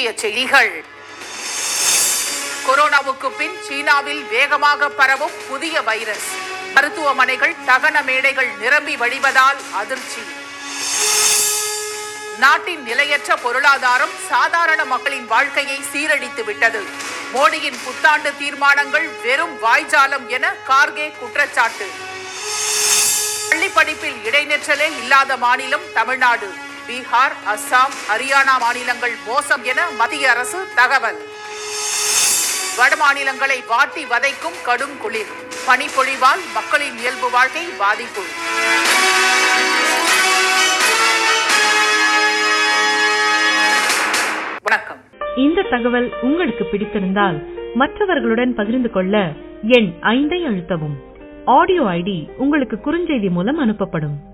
முக்கிய செய்திகள் கொரோனாவுக்கு பின் சீனாவில் வேகமாக பரவும் புதிய வைரஸ் மருத்துவமனைகள் தகன மேடைகள் நிரம்பி வழிவதால் அதிர்ச்சி நாட்டின் நிலையற்ற பொருளாதாரம் சாதாரண மக்களின் வாழ்க்கையை சீரழித்து விட்டது மோடியின் புத்தாண்டு தீர்மானங்கள் வெறும் வாய்ஜாலம் என கார்கே குற்றச்சாட்டு பள்ளி படிப்பில் இடைநிற்றலே இல்லாத மாநிலம் தமிழ்நாடு பீகார் அஸ்ஸாம் ஹரியானா மாநிலங்கள் மோசம் என மத்திய அரசு தகவல் வட மாநிலங்களை வாட்டி வதைக்கும் கடும் குளிர் பனிப்பொழிவால் மக்களின் இயல்பு வாழ்க்கை பாதிப்பு வணக்கம் இந்த தகவல் உங்களுக்கு பிடித்திருந்தால் மற்றவர்களுடன் பகிர்ந்து கொள்ள எண் ஐந்தை அழுத்தவும் ஆடியோ ஐடி உங்களுக்கு குறுஞ்செய்தி மூலம் அனுப்பப்படும்